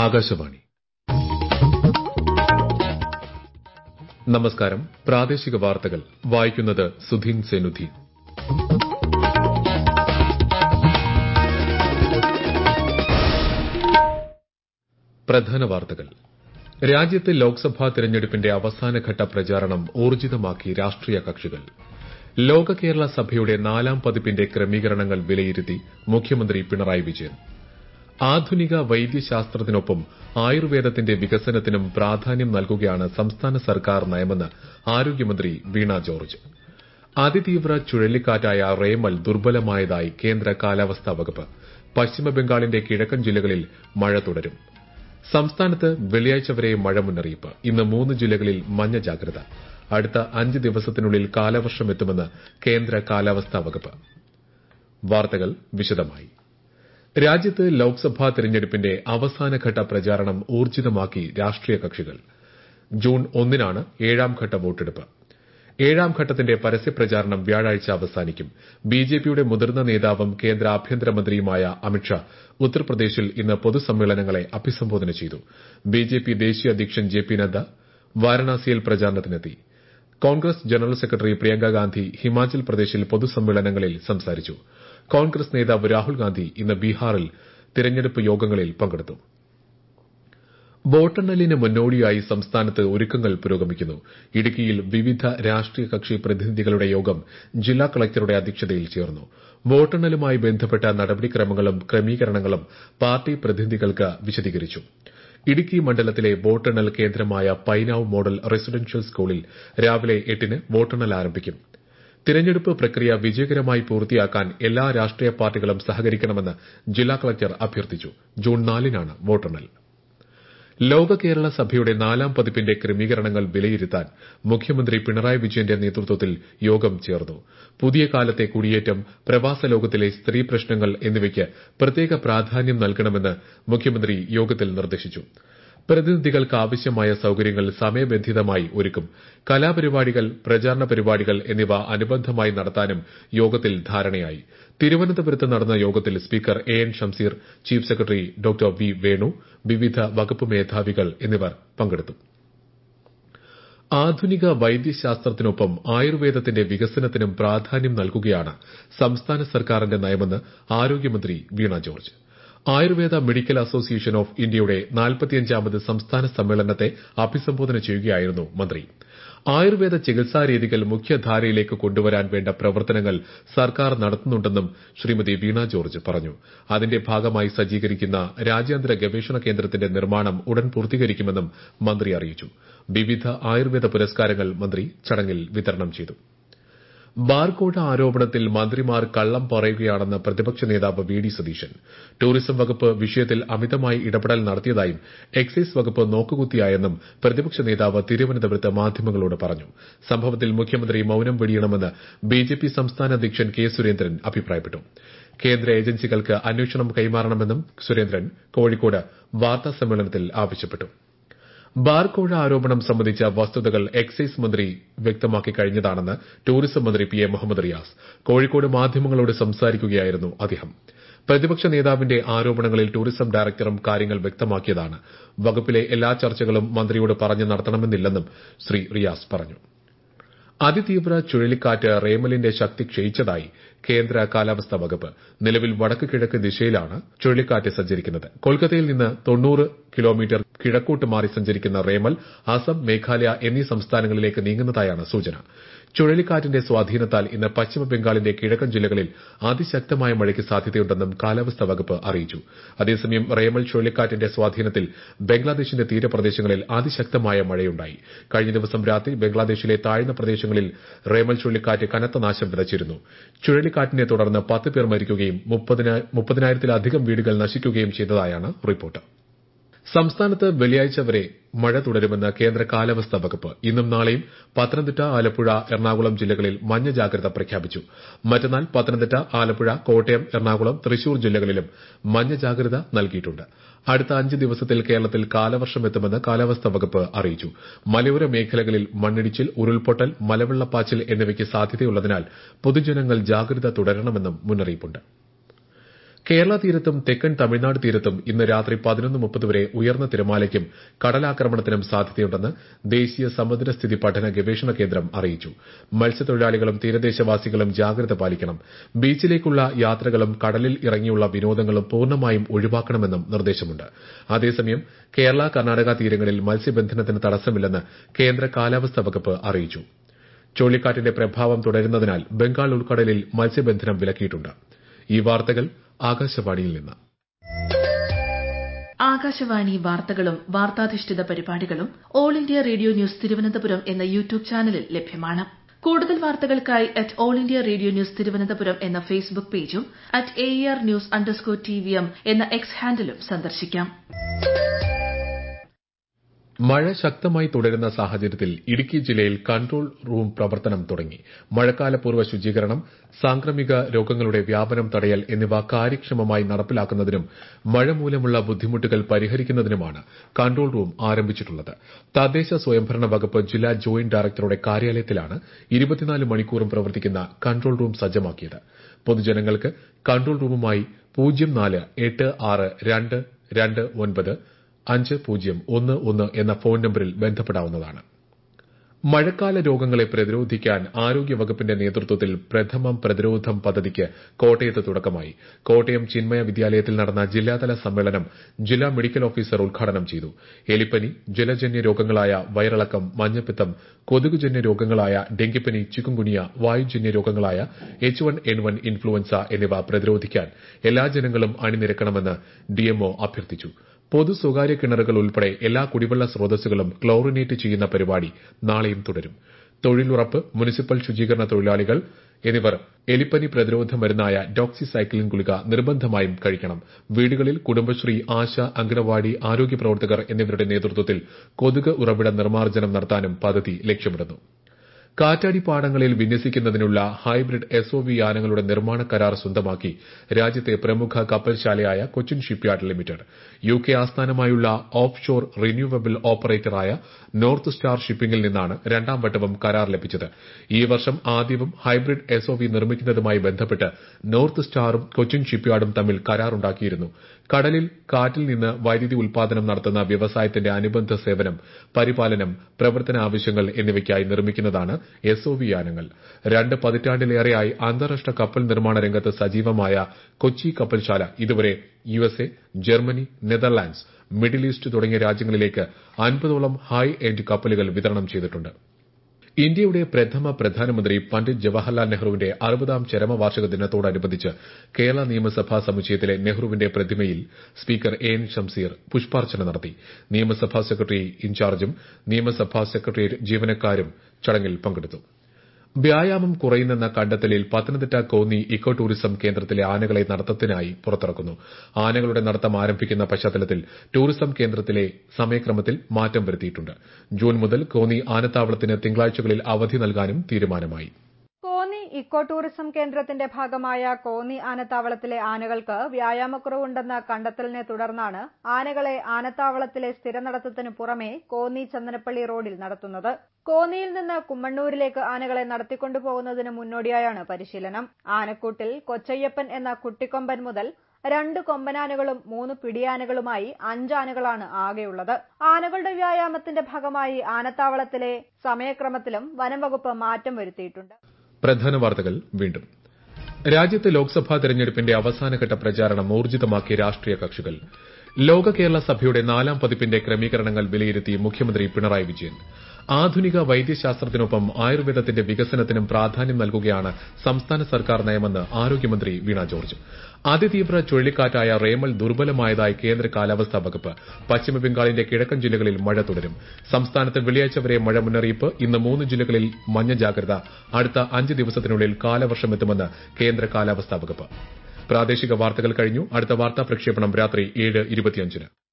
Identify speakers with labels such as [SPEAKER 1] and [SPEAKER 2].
[SPEAKER 1] ആകാശവാണി നമസ്കാരം പ്രാദേശിക വാർത്തകൾ വായിക്കുന്നത് സുധീൻ സെനുധി പ്രധാന വാർത്തകൾ രാജ്യത്തെ ലോക്സഭാ തെരഞ്ഞെടുപ്പിന്റെ അവസാനഘട്ട പ്രചാരണം ഊർജിതമാക്കി രാഷ്ട്രീയ കക്ഷികൾ ലോക കേരള സഭയുടെ നാലാം പതിപ്പിന്റെ ക്രമീകരണങ്ങൾ വിലയിരുത്തി മുഖ്യമന്ത്രി പിണറായി വിജയൻ ആധുനിക വൈദ്യശാസ്ത്രത്തിനൊപ്പം ആയുർവേദത്തിന്റെ വികസനത്തിനും പ്രാധാന്യം നൽകുകയാണ് സംസ്ഥാന സർക്കാർ നയമെന്ന് ആരോഗ്യമന്ത്രി വീണ ജോർജ് അതിതീവ്ര ചുഴലിക്കാറ്റായ റേമൽ ദുർബലമായതായി കേന്ദ്ര കാലാവസ്ഥാ വകുപ്പ് പശ്ചിമബംഗാളിന്റെ കിഴക്കൻ ജില്ലകളിൽ മഴ തുടരും സംസ്ഥാനത്ത് വെള്ളിയാഴ്ച വരെ മഴ മുന്നറിയിപ്പ് ഇന്ന് മൂന്ന് ജില്ലകളിൽ മഞ്ഞ ജാഗ്രത അടുത്ത അഞ്ച് ദിവസത്തിനുള്ളിൽ കാലവർഷം എത്തുമെന്ന് കേന്ദ്ര കാലാവസ്ഥാ വകുപ്പ് വാർത്തകൾ വിശദമായി രാജ്യത്ത് ലോക്സഭാ തെരഞ്ഞെടുപ്പിന്റെ അവസാനഘട്ട പ്രചാരണം ഊർജിതമാക്കി രാഷ്ട്രീയ കക്ഷികൾ ജൂൺ ഒന്നിനാണ് ഏഴാം ഘട്ട വോട്ടെടുപ്പ് ഏഴാം ഘട്ടത്തിന്റെ പരസ്യപ്രചാരണം വ്യാഴാഴ്ച അവസാനിക്കും ബിജെപിയുടെ മുതിർന്ന നേതാവും കേന്ദ്ര ആഭ്യന്തരമന്ത്രിയുമായ അമിത്ഷാ ഉത്തർപ്രദേശിൽ ഇന്ന് പൊതുസമ്മേളനങ്ങളെ അഭിസംബോധന ചെയ്തു ബിജെപി ദേശീയ അധ്യക്ഷൻ ജെ പി നദ്ദ വാരണാസിയിൽ പ്രചാരണത്തിനെത്തി കോൺഗ്രസ് ജനറൽ സെക്രട്ടറി പ്രിയങ്ക ഗാന്ധി ഹിമാചൽ പ്രദേശിൽ പൊതുസമ്മേളനങ്ങളിൽ സംസാരിച്ചു കോൺഗ്രസ് നേതാവ് രാഹുൽ ഗാന്ധി ഇന്ന് ബീഹാറിൽ തിരഞ്ഞെടുപ്പ് യോഗങ്ങളിൽ പങ്കെടുത്തു വോട്ടെണ്ണലിന് മുന്നോടിയായി സംസ്ഥാനത്ത് ഒരുക്കങ്ങൾ പുരോഗമിക്കുന്നു ഇടുക്കിയിൽ വിവിധ രാഷ്ട്രീയ കക്ഷി പ്രതിനിധികളുടെ യോഗം ജില്ലാ കളക്ടറുടെ അധ്യക്ഷതയിൽ ചേർന്നു വോട്ടെണ്ണലുമായി ബന്ധപ്പെട്ട നടപടിക്രമങ്ങളും ക്രമീകരണങ്ങളും പാർട്ടി പ്രതിനിധികൾക്ക് വിശദീകരിച്ചു ഇടുക്കി മണ്ഡലത്തിലെ വോട്ടെണ്ണൽ കേന്ദ്രമായ പൈനാവ് മോഡൽ റെസിഡൻഷ്യൽ സ്കൂളിൽ രാവിലെ എട്ടിന് വോട്ടെണ്ണൽ ആരംഭിക്കും തിരഞ്ഞെടുപ്പ് പ്രക്രിയ വിജയകരമായി പൂർത്തിയാക്കാൻ എല്ലാ രാഷ്ട്രീയ പാർട്ടികളും സഹകരിക്കണമെന്ന് ജില്ലാ കളക്ടർ അഭ്യർത്ഥിച്ചു ജൂൺ നാലിനാണ് വോട്ടെണ്ണൽ ലോക കേരള സഭയുടെ നാലാം പതിപ്പിന്റെ ക്രമീകരണങ്ങൾ വിലയിരുത്താൻ മുഖ്യമന്ത്രി പിണറായി വിജയന്റെ നേതൃത്വത്തിൽ യോഗം ചേർന്നു പുതിയ കാലത്തെ കുടിയേറ്റം പ്രവാസ ലോകത്തിലെ സ്ത്രീ പ്രശ്നങ്ങൾ എന്നിവയ്ക്ക് പ്രത്യേക പ്രാധാന്യം നൽകണമെന്ന് മുഖ്യമന്ത്രി യോഗത്തിൽ നിർദ്ദേശിച്ചു പ്രതിനിധികൾക്ക് ആവശ്യമായ സൌകര്യങ്ങൾ സമയബന്ധിതമായി ഒരുക്കും കലാപരിപാടികൾ പ്രചാരണ പരിപാടികൾ എന്നിവ അനുബന്ധമായി നടത്താനും യോഗത്തിൽ ധാരണയായി തിരുവനന്തപുരത്ത് നടന്ന യോഗത്തിൽ speaker A N Shamseer chief secretary doctor V Venu വിവിധ വകുപ്പ് മേധാവികൾ എന്നിവർ പങ്കെടുത്തു ആധുനിക വൈദ്യശാസ്ത്രത്തിനൊപ്പം ആയുർവേദത്തിന്റെ വികസനത്തിനും പ്രാധാന്യം നൽകുകയാണ് സംസ്ഥാന സർക്കാരിന്റെ നയമെന്ന് ആരോഗ്യമന്ത്രി Veena George Ayurveda medical association of ഇന്ത്യയുടെ നാൽപ്പത്തിയഞ്ചാമത് സംസ്ഥാന സമ്മേളനത്തെ അഭിസംബോധന ചെയ്യുകയായിരുന്നു മന്ത്രി ആയുർവേദ ചികിത്സാ രീതികൾ മുഖ്യധാരയിലേക്ക് കൊണ്ടുവരാൻ വേണ്ട പ്രവർത്തനങ്ങൾ സർക്കാർ നടത്തുന്നുണ്ടെന്നും ശ്രീമതി വീണ ജോർജ് പറഞ്ഞു അതിന്റെ ഭാഗമായി സജ്ജീകരിക്കുന്ന രാജ്യാന്തര ഗവേഷണ കേന്ദ്രത്തിന്റെ നിർമ്മാണം ഉടൻ പൂർത്തീകരിക്കുമെന്നും മന്ത്രി അറിയിച്ചു വിവിധ ആയുർവേദ പുരസ്കാരങ്ങൾ മന്ത്രി ചടങ്ങിൽ വിതരണം ചെയ്തു ബാർകോഴ ആരോപണത്തിൽ മന്ത്രിമാർ കള്ളം പറയുകയാണെന്ന് പ്രതിപക്ഷ നേതാവ് വി ഡി സതീശൻ ടൂറിസം വകുപ്പ് വിഷയത്തിൽ അമിതമായി ഇടപെടൽ നടത്തിയതായും എക്സൈസ് വകുപ്പ് നോക്കുകുത്തിയായെന്നും പ്രതിപക്ഷ നേതാവ് തിരുവനന്തപുരത്ത് മാധ്യമങ്ങളോട് പറഞ്ഞു സംഭവത്തിൽ മുഖ്യമന്ത്രി മൌനം വെടിയണമെന്ന് ബിജെപി സംസ്ഥാന അധ്യക്ഷൻ കെ സുരേന്ദ്രൻ അഭിപ്രായപ്പെട്ടു കേന്ദ്ര ഏജൻസികൾക്ക് അന്വേഷണം കൈമാറണമെന്നും സുരേന്ദ്രൻ കോഴിക്കോട് വാർത്താ സമ്മേളനത്തിൽ ആവശ്യപ്പെട്ടു ബാർകോഴ ആരോപണം സംബന്ധിച്ച വസ്തുതകൾ എക്സൈസ് മന്ത്രി വ്യക്തമാക്കി കഴിഞ്ഞതാണെന്ന് ടൂറിസം മന്ത്രി പി എ മുഹമ്മദ് റിയാസ് കോഴിക്കോട് മാധ്യമങ്ങളോട് സംസാരിക്കുകയായിരുന്നു അദ്ദേഹം പ്രതിപക്ഷ നേതാവിന്റെ ആരോപണങ്ങളിൽ ടൂറിസം ഡയറക്ടറും കാര്യങ്ങൾ വ്യക്തമാക്കിയതാണ് വകുപ്പിലെ എല്ലാ ചർച്ചകളും മന്ത്രിയോട് പറഞ്ഞു നടത്തണമെന്നില്ലെന്നും ശ്രീ റിയാസ് പറഞ്ഞു അതിതീവ്ര ചുഴലിക്കാറ്റ് റേമലിന്റെ ശക്തി ക്ഷയിച്ചതായി കേന്ദ്ര കാലാവസ്ഥാ വകുപ്പ് നിലവിൽ വടക്ക് കിഴക്ക് ദിശയിലാണ് ചുഴലിക്കാറ്റ് സഞ്ചരിക്കുന്നത് കൊൽക്കത്തയിൽ നിന്ന് തൊണ്ണൂറ് കിലോമീറ്റർ കിഴക്കോട്ട് മാറി സഞ്ചരിക്കുന്ന റേമൽ അസം മേഘാലയ എന്നീ സംസ്ഥാനങ്ങളിലേക്ക് നീങ്ങുന്നതായാണ് സൂചന ചുഴലിക്കാറ്റിന്റെ സ്വാധീനത്താൽ ഇന്ന് പശ്ചിമ ബംഗാളിന്റെ കിഴക്കൻ ജില്ലകളിൽ അതിശക്തമായ മഴയ്ക്ക് സാധ്യതയുണ്ടെന്നും കാലാവസ്ഥാ വകുപ്പ് അറിയിച്ചു അതേസമയം റേമൽ ചുഴലിക്കാറ്റിന്റെ സ്വാധീനത്തിൽ ബംഗ്ലാദേശിന്റെ തീരപ്രദേശങ്ങളിൽ അതിശക്തമായ മഴയുണ്ടായി കഴിഞ്ഞ ദിവസം രാത്രി ബംഗ്ലാദേശിലെ താഴ്ന്ന പ്രദേശങ്ങളിൽ റേമൽ ചുഴലിക്കാറ്റ് കനത്ത നാശം വിതച്ചിരുന്നു ചുഴലിക്കാറ്റിനെ തുടർന്ന് പത്ത് പേർ മരിക്കുകയും മുപ്പതിനായിരത്തിലധികം വീടുകൾ നശിക്കുകയും ചെയ്തതായാണ് റിപ്പോർട്ട് സംസ്ഥാനത്ത് വെള്ളിയാഴ്ച വരെ മഴ തുടരുമെന്ന് കേന്ദ്ര കാലാവസ്ഥാ വകുപ്പ് ഇന്നും നാളെയും പത്തനംതിട്ട ആലപ്പുഴ എറണാകുളം ജില്ലകളിൽ മഞ്ഞ ജാഗ്രത പ്രഖ്യാപിച്ചു മറ്റന്നാൾ പത്തനംതിട്ട ആലപ്പുഴ കോട്ടയം എറണാകുളം തൃശൂർ ജില്ലകളിലും മഞ്ഞ ജാഗ്രത നൽകിയിട്ടുണ്ട് അടുത്ത അഞ്ച് ദിവസത്തിൽ കേരളത്തിൽ കാലവർഷം എത്തുമെന്ന് കാലാവസ്ഥാ വകുപ്പ് അറിയിച്ചു മലയോര മേഖലകളിൽ മണ്ണിടിച്ചിൽ ഉരുൾപൊട്ടൽ മലവെള്ളപ്പാച്ചിൽ എന്നിവയ്ക്ക് സാധ്യതയുള്ളതിനാൽ പൊതുജനങ്ങൾ ജാഗ്രത തുടരണമെന്നും മുന്നറിയിപ്പുണ്ട് കേരള തീരത്തും തെക്കൻ തമിഴ്നാട് തീരത്തും ഇന്ന് രാത്രി പതിനൊന്ന് മുപ്പത് വരെ ഉയർന്ന തിരമാലയ്ക്കും കടലാക്രമണത്തിനും സാധ്യതയുണ്ടെന്ന് ദേശീയ സമുദ്രസ്ഥിതി പഠന ഗവേഷണ കേന്ദ്രം അറിയിച്ചു മത്സ്യത്തൊഴിലാളികളും തീരദേശവാസികളും ജാഗ്രത പാലിക്കണം ബീച്ചിലേക്കുള്ള യാത്രകളും കടലിൽ ഇറങ്ങിയുള്ള വിനോദങ്ങളും പൂർണ്ണമായും ഒഴിവാക്കണമെന്നും നിർദ്ദേശമുണ്ട് അതേസമയം കേരള കർണാടക തീരങ്ങളിൽ മത്സ്യബന്ധനത്തിന് തടസ്സമില്ലെന്ന് കേന്ദ്ര കാലാവസ്ഥാ വകുപ്പ് അറിയിച്ചു ചുഴലിക്കാറ്റിന്റെ പ്രഭാവം തുടരുന്നതിനാൽ ബംഗാൾ ഉൾക്കടലിൽ മത്സ്യബന്ധനം വിലക്കിയിട്ടുണ്ട് ഈ വാർത്തകൾ ആകാശവാണിയിൽ നിന്ന്
[SPEAKER 2] ആകാശവാണി വാർത്തകളും വാർത്താധിഷ്ഠിത പരിപാടികളും all India radio news Thiruvananthapuram എന്ന യൂട്യൂബ് ചാനലിൽ ലഭ്യമാണ് കൂടുതൽ വാർത്തകൾക്കായി at all India radio news Thiruvananthapuram എന്ന ഫേസ്ബുക്ക് പേജും at A R news underscore T V M എന്ന എക്സ് ഹാൻഡിലും സന്ദർശിക്കാം
[SPEAKER 1] മഴ ശക്തമായി തുടരുന്ന സാഹചര്യത്തിൽ ഇടുക്കി ജില്ലയിൽ കൺട്രോൾ റൂം പ്രവർത്തനം തുടങ്ങി മഴക്കാലപൂർവ്വ ശുചീകരണം സാംക്രമിക രോഗങ്ങളുടെ വ്യാപനം തടയൽ എന്നിവ കാര്യക്ഷമമായി നടപ്പിലാക്കുന്നതിനും മഴ മൂലമുള്ള ബുദ്ധിമുട്ടുകൾ പരിഹരിക്കുന്നതിനുമാണ് കൺട്രോൾ റൂം ആരംഭിച്ചിട്ടുള്ളത് തദ്ദേശ സ്വയംഭരണ വകുപ്പ് ജില്ലാ ജോയിന്റ് ഡയറക്ടറുടെ കാര്യാലയത്തിലാണ് ഇരുപത്തിനാല് മണിക്കൂറും പ്രവർത്തിക്കുന്ന കൺട്രോൾ റൂം സജ്ജമാക്കിയത് പൊതുജനങ്ങൾക്ക് കൺട്രോൾ റൂമുമായി പൂജ്യം നാല് എട്ട് ആറ് രണ്ട് രണ്ട് ഒൻപത് അഞ്ച് പൂജ്യം ഒന്ന് ഒന്ന് എന്ന ഫോൺ നമ്പറിൽ ബന്ധപ്പെടാവുന്നതാണ് മഴക്കാല രോഗങ്ങളെ പ്രതിരോധിക്കാൻ ആരോഗ്യവകുപ്പിന്റെ നേതൃത്വത്തിൽ പ്രഥമം പ്രതിരോധം പദ്ധതിക്ക് കോട്ടയത്ത് തുടക്കമായി കോട്ടയം ചിന്മയ വിദ്യാലയത്തിൽ നടന്ന ജില്ലാതല സമ്മേളനം ജില്ലാ മെഡിക്കൽ ഓഫീസർ ഉദ്ഘാടനം ചെയ്തു എലിപ്പനി ജലജന്യ രോഗങ്ങളായ വയറിളക്കം മഞ്ഞപ്പിത്തം കൊതുകുജന്യ രോഗങ്ങളായ ഡെങ്കിപ്പനി ചിക്കുൻകുനിയ വായുജന്യ രോഗങ്ങളായ H one N one influenza എന്നിവ പ്രതിരോധിക്കാൻ എല്ലാ ജനങ്ങളും അണിനിരക്കണമെന്ന് ഡിഎംഒ അഭ്യർത്ഥിച്ചു പൊതു സ്വകാര്യ കിണറുകൾ ഉൾപ്പെടെ എല്ലാ കുടിവെള്ള സ്രോതസ്സുകളും ക്ലോറിനേറ്റ് ചെയ്യുന്ന പരിപാടി നാളെയും തുടരും തൊഴിലുറപ്പ് മുനിസിപ്പൽ ശുചീകരണ തൊഴിലാളികൾ എന്നിവർ എലിപ്പനി പ്രതിരോധ മരുന്നായ ഡോക്സിസൈക്ലിൻ ഗുളിക നിർബന്ധമായും കഴിക്കണം വീടുകളിൽ കുടുംബശ്രീ ആശ അംഗനവാടി ആരോഗ്യ പ്രവർത്തകർ എന്നിവരുടെ നേതൃത്വത്തിൽ കൊതുക് ഉറവിട നിർമ്മാർജ്ജനം നടത്താനും പദ്ധതി ലക്ഷ്യമിടുന്നു കാറ്റാടി പാടങ്ങളിൽ വിന്യസിക്കുന്നതിനുള്ള ഹൈബ്രിഡ് എസ്ഒവി യാനങ്ങളുടെ നിർമ്മാണ കരാർ സ്വന്തമാക്കി രാജ്യത്തെ പ്രമുഖ കപ്പൽശാലയായ Cochin shipyard limited U K ആസ്ഥാനമായുള്ള ഓഫ് ഷോർ റിന്യൂവബിൾ ഓപ്പറേറ്ററായ നോർത്ത് സ്റ്റാർ ഷിപ്പിംഗിൽ നിന്നാണ് രണ്ടാം വട്ടവും കരാർ ലഭിച്ചത് ഈ വർഷം ആദ്യവും ഹൈബ്രിഡ് എസ്ഒവി നിർമ്മിക്കുന്നതുമായി ബന്ധപ്പെട്ട് നോർത്ത് സ്റ്റാറും കൊച്ചിൻ ഷിപ്പ്യാർഡും തമ്മിൽ കരാറുണ്ടാക്കിയിരുന്നു കടലിൽ കാറ്റിൽ നിന്ന് വൈദ്യുതി ഉൽപാദനം നടത്തുന്ന വ്യവസായത്തിന്റെ അനുബന്ധ സേവനം പരിപാലനം പ്രവർത്തന ആവശ്യങ്ങൾ എന്നിവയ്ക്കായി നിർമ്മിക്കുന്നതാണ് എസ്ഒവി യാനങ്ങൾ രണ്ട് പതിറ്റാണ്ടിലേറെയായി അന്താരാഷ്ട്ര കപ്പൽ നിർമ്മാണ രംഗത്ത് സജീവമായ കൊച്ചി കപ്പൽശാല ഇതുവരെ USA Germany Netherlands middle east തുടങ്ങിയ രാജ്യങ്ങളിലേക്ക് അൻപതോളം ഹൈ എൻഡ് കപ്പലുകൾ വിതരണം ചെയ്തിട്ടുണ്ട് ഇന്ത്യയുടെ പ്രഥമ പ്രധാനമന്ത്രി പണ്ഡിറ്റ് ജവഹർലാൽ നെഹ്റുവിന്റെ അറുപതാം ചരമവാർഷിക ദിനത്തോടനുബന്ധിച്ച് കേരള നിയമസഭാ സമുച്ചയത്തിലെ നെഹ്റുവിന്റെ പ്രതിമയിൽ സ്പീക്കർ എ എൻ ഷംസീർ പുഷ്പാർച്ചന നടത്തി നിയമസഭാ സെക്രട്ടറി ഇൻചാർജും നിയമസഭാ സെക്രട്ടേറിയറ്റ് ജീവനക്കാരും ചടങ്ങിൽ പങ്കെടുത്തു വ്യായാമം കുറയുന്നെന്ന കണ്ടെത്തലിൽ പത്തനംതിട്ട കോന്നി ഇക്കോ ടൂറിസം കേന്ദ്രത്തിലെ ആനകളെ നടത്തത്തിനായി പുറത്തിറക്കുന്നു ആനകളുടെ നടത്തം ആരംഭിക്കുന്ന പശ്ചാത്തലത്തിൽ ടൂറിസം കേന്ദ്രത്തിലെ സമയക്രമത്തിൽ മാറ്റം വരുത്തിയിട്ടുണ്ട് ജൂൺ മുതൽ കോന്നി ആനത്താവളത്തിന് തിങ്കളാഴ്ചകളിൽ അവധി നൽകാനും തീരുമാനമായി
[SPEAKER 3] കോന്നി ഇക്കോ ടൂറിസം കേന്ദ്രത്തിന്റെ ഭാഗമായ കോന്നി ആനത്താവളത്തിലെ ആനകൾക്ക് വ്യായാമക്കുറവുണ്ടെന്ന കണ്ടെത്തലിനെ തുടർന്നാണ് ആനകളെ ആനത്താവളത്തിലെ സ്ഥിരനടത്തത്തിനു പുറമെ കോന്നി ചന്ദനപ്പള്ളി റോഡിൽ നടത്തുന്നത് കോന്നിയിൽ നിന്ന് കുമ്മണ്ണൂരിലേക്ക് ആനകളെ നടത്തിക്കൊണ്ടുപോകുന്നതിന് മുന്നോടിയായാണ് പരിശീലനം ആനക്കൂട്ടിൽ കൊച്ചയ്യപ്പൻ എന്ന കുട്ടിക്കൊമ്പൻ മുതൽ രണ്ട് കൊമ്പനാനകളും മൂന്ന് പിടിയാനകളുമായി അഞ്ചാനകളാണ് ആകെയുള്ളത് ആനകളുടെ വ്യായാമത്തിന്റെ ഭാഗമായി ആനത്താവളത്തിലെ സമയക്രമത്തിലും വനം വകുപ്പ് മാറ്റം വരുത്തിയിട്ടുണ്ട്
[SPEAKER 1] പ്രധാന വാർത്തകൾ വീണ്ടും രാജ്യത്ത് ലോക്സഭാ തെരഞ്ഞെടുപ്പിന്റെ അവസാനഘട്ട പ്രചാരണം ഊർജിതമാക്കിയ രാഷ്ട്രീയ കക്ഷികൾ ലോക കേരള സഭയുടെ നാലാം പതിപ്പിന്റെ ക്രമീകരണങ്ങൾ വിലയിരുത്തി മുഖ്യമന്ത്രി പിണറായി വിജയൻ ആധുനിക വൈദ്യശാസ്ത്രത്തിനൊപ്പം ആയുർവേദത്തിന്റെ വികസനത്തിനും പ്രാധാന്യം നൽകുകയാണ് സംസ്ഥാന സർക്കാർ നയമെന്ന് ആരോഗ്യമന്ത്രി വീണ ജോർജ് അതിതീവ്ര ചുഴലിക്കാറ്റായ റേമൽ ദുർബലമായതായി കേന്ദ്ര കാലാവസ്ഥാ വകുപ്പ് പശ്ചിമബംഗാളിന്റെ കിഴക്കൻ ജില്ലകളിൽ മഴ തുടരും സംസ്ഥാനത്ത് വെള്ളിയാഴ്ച വരെ മഴ മുന്നറിയിപ്പ് ഇന്ന് മൂന്ന് ജില്ലകളിൽ മഞ്ഞ ജാഗ്രത അടുത്ത അഞ്ച് ദിവസത്തിനുള്ളിൽ കാലവർഷമെത്തുമെന്ന് കേന്ദ്ര കാലാവസ്ഥാ വകുപ്പ് പ്രാദേശിക വാർത്തകൾ കഴിഞ്ഞു അടുത്ത വാർത്താ പ്രക്ഷേപണം രാത്രി ഏഴ് ഇരുപത്തിയഞ്ചിന്